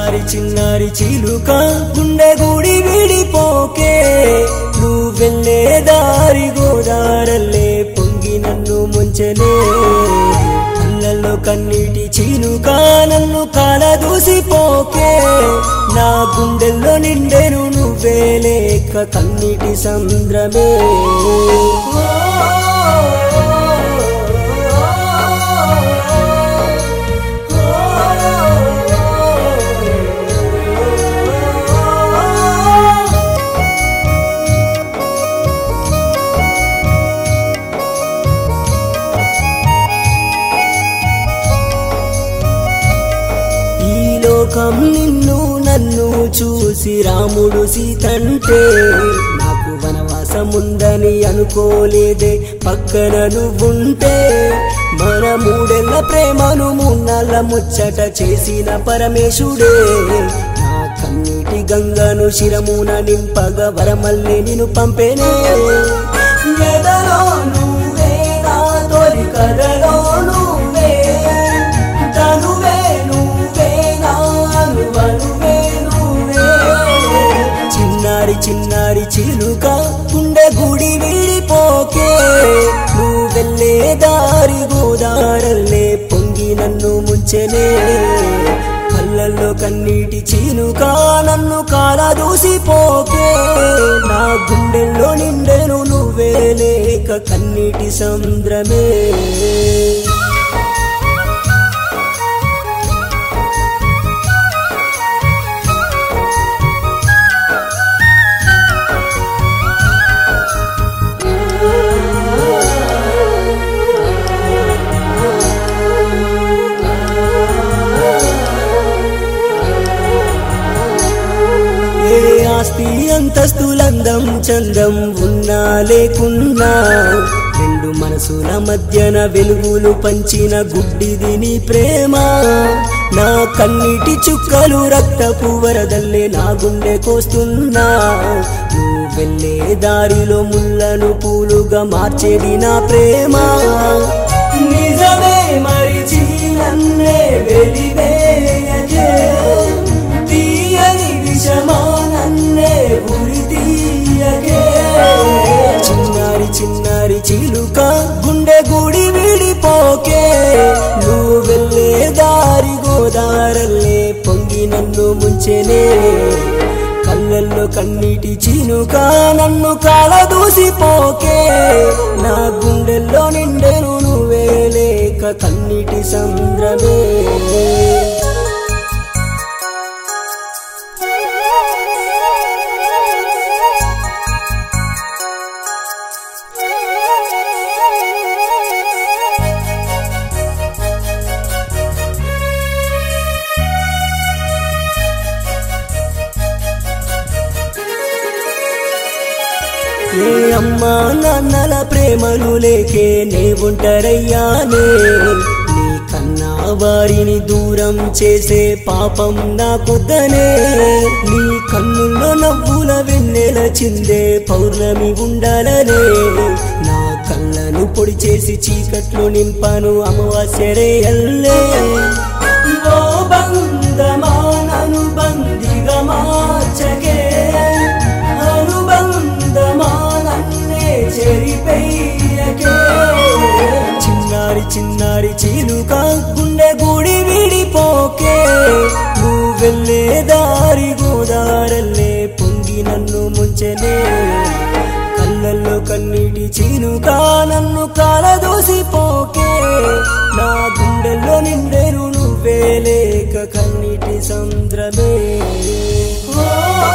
చిన్నారి చిన్నారి చిలుక గుండె గుడి విడిపోకే నువ్వు వెళ్ళే దారి గోదారల్లే పొంగి నన్ను ముంచనే కళ్ళల్లో కన్నీటి చిలుక నన్ను కాల దూసిపోకే నా గుండెల్లో నిండెను నువ్వే లేక కన్నీటి సంద్రమే ఈ లోకం నిన్ను నన్ను చూసి రాముడు సీతంటే నాకు వనవాసముందని అనుకోలేదే పక్కన నువ్వుంటే మన మూడెళ్ళ ప్రేమను మూన్నళ్ళ ముచ్చట చేసిన పరమేశుడే నా కన్నీటి గంగను శిరమున నింపగ వరమల్లి నిన్ను పంపేనే ఎదలో నువ్వే నా తొలి కథలో నువ్వే తనువే నువ్వే నాను వనువే నువ్వే చిన్నారి చిన్నారి చిలుక గుండె గుడి విడిపోకే నువ్వు వెళ్ళే దారి గోదారల్లే పొంగి నన్ను ముంచెనే కళ్ళల్లో కన్నీటి చీనుక నన్ను కాల దూసిపోకే నా గుండెల్లో నిండెను నువ్వే లేక కన్నీటి సంద్రమే ఏ ఆస్తి అంతస్తులందం చందం ఉన్నా లేకున్నా రెండు మనసుల మధ్యన వెలుగులు పంచిన గుడ్డిది నీ ప్రేమ నా కన్నీటి చుక్కలు రక్తపు వరదల్లే నా గుండె కోస్తున్నా నువ్వు వెళ్ళే దారిలో ముళ్ళను పూలుగా మార్చేది నా ప్రేమ నిజమే మరిచి నన్నే వెలివేయకే తీయని విషమానన్నే ఉరి తీయకే చిన్నారి చిన్నారి చిలుక గుండె గుడి విడిపోకే నువ్వు వెళ్ళే దారి గోదారల్లే పొంగి నన్ను ముంచెనే కళ్ళల్లో కన్నీటి చినుక నన్ను కాల దూసిపోకే నా గుండెల్లో నిండెను నువ్వే లేక కన్నీటి సంద్రమే ఏ అమ్మా నాన్నల ప్రేమలు లేకే నే ఒంటరయ్యానే నీ కన్నా వారిని దూరం చేసే పాపం నాకొద్దనే నీ కన్నుల్లో నవ్వుల వెన్నెల చిందే పౌర్ణమి ఉండాలనే నా కళ్ళను పొడి చేసి చీకట్లు నింపాను అమావాస్యరే అల్లే ఓ బంధమా నన్ను బందిగా మార్చకే అనుబంధమా నన్నే చెరిపెయ్యకే చిన్నారి చిన్నారి చిలుక గుండె గుడి విడిపోకే నువ్వు వెళ్ళే దారి గోదారల్లే పొంగి నన్ను ముంచెనే కళ్ళల్లో కన్నీటి చినుక నన్ను కాల దూసిపోకే నా గుండెల్లో నిండెను నువ్వే లేక కన్నీటి సంద్రమే ఓ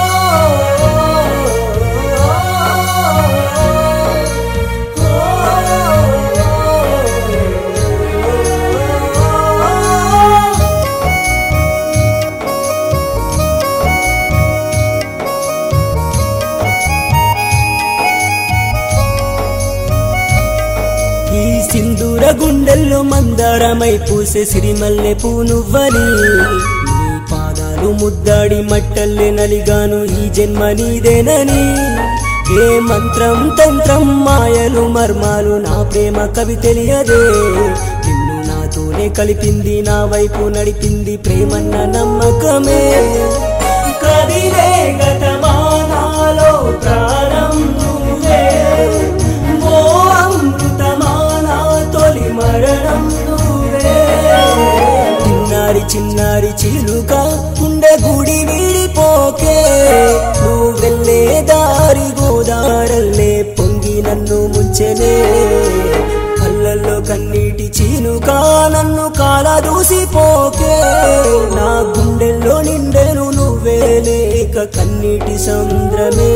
ఈ సింధూర గుండెల్లో మందారమై పూసే సిరిమల్లె పూనువ్వని నీ పాదాలు ముద్దాడి మట్టల్లే నలిగాను ఈ జన్మ నీదేనని ఏ మంత్రం తంత్రం మాయలు మర్మాలు నా ప్రేమ కవి తెలియదే నిన్ను నాతోనే నన్నే కలిపింది నా వైపు నడిపింది ప్రేమన్న నమ్మకమే కదిలే గతమానాలో ప్రాణం నువ్వే ఓ అమృతమానా తొలి మరణం నువ్వే చిన్నారి చిన్నారి చిలుక గుండె గుడి వీడిపోకే నువ్వు వెళ్ళే దారి గోదారల్లే పొంగి నన్ను ముంచెనే కళ్ళల్లో కన్నీటి చీనుక నన్ను కాల దూసిపోకే నా గుండెల్లో నిండెను నువ్వే లేక కన్నీటి సంద్రమే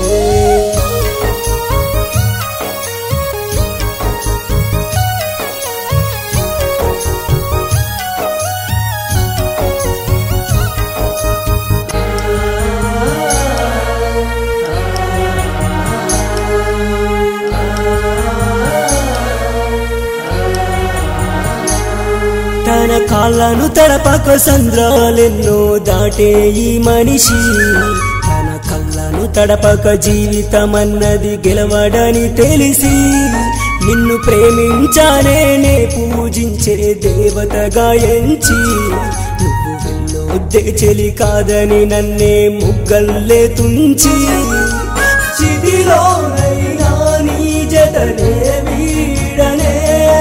తన కాళ్ళను తడపక సంద్రాలెన్నో దాటే ఈ మనిషి తన కళ్ళను తడపక జీవితమన్నది గెలవడని తెలిసి నిన్ను ప్రేమించానే నే పూజించే దేవతగా ఎంచి నువ్వు వెళ్ళొద్దే చెలి కాదని నన్నే ముగ్గల్లే తుంచి చిదిలోనైనా నీ జతనే వీడనే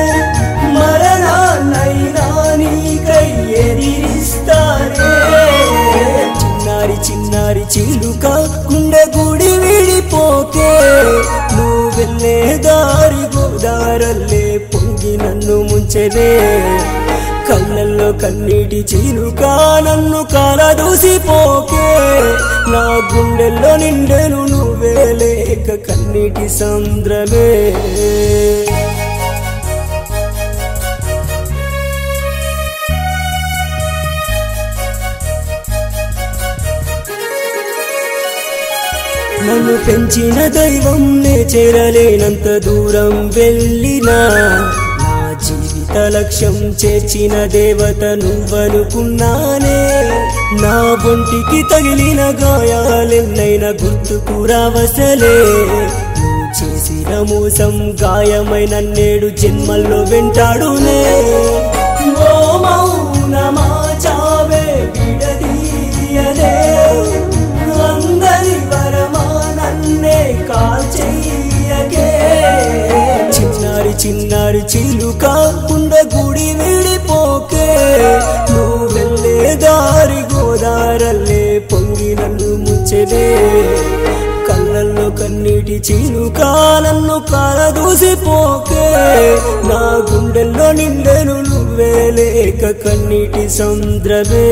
మరణాన్నైనా నీకై ఎదిరిస్తానే చిన్నారి చిన్నారి చిలుక గుండె గుడి విడిపోకే నువ్వు వెళ్ళే దారి గోదారల్లే పొంగి నన్ను ముంచెనే కళ్ళల్లో కన్నీటి చీలుక నన్ను కాల దూసిపోకే నా గుండెల్లో నిండెను నువ్వే లేక కన్నీటి సంద్రమే నన్ను పెంచిన దైవం నే చేరలేనంత దూరం వెళ్ళినా నా జీవిత లక్ష్యం చేర్చిన దేవత నువ్వనుకున్నానే నా ఒంటికి తగిలిన గాయాలెన్నైనా గుర్తుకు రావసలే నువ్వు చేసిన మోసం గాయమైన నేడు జన్మల్లో వెంటాడునే ఓ మౌనమా చావే విడదీయలే అందరి వరమా నన్నే కాల్చెయ్యకే చిన్నారి చిన్నారి చిలుక గుండె గుడి విడిపోకే నువ్వు వెళ్ళే దారి గోదారల్లే పొంగి నన్ను ముచ్చదే కళ్ళల్లో కన్నీటి చిలుక నన్ను కాల దూసిపోకే నా గుండెల్లో నిండెను నువ్వే లేక కన్నీటి సంద్రమే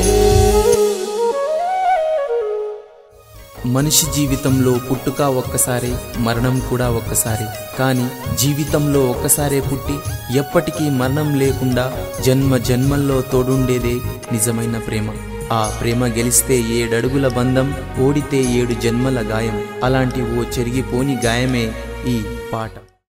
మనిషి జీవితంలో పుట్టుక ఒక్కసారి మరణం కూడా ఒక్కసారి కానీ జీవితంలో ఒక్కసారే పుట్టి ఎప్పటికీ మరణం లేకుండా జన్మ జన్మల్లో తోడుండేదే నిజమైన ప్రేమ ఆ ప్రేమ గెలిస్తే ఏడడుగుల బంధం ఓడితే ఏడు జన్మల గాయం అలాంటి ఓ చెరిగిపోని గాయమే ఈ పాట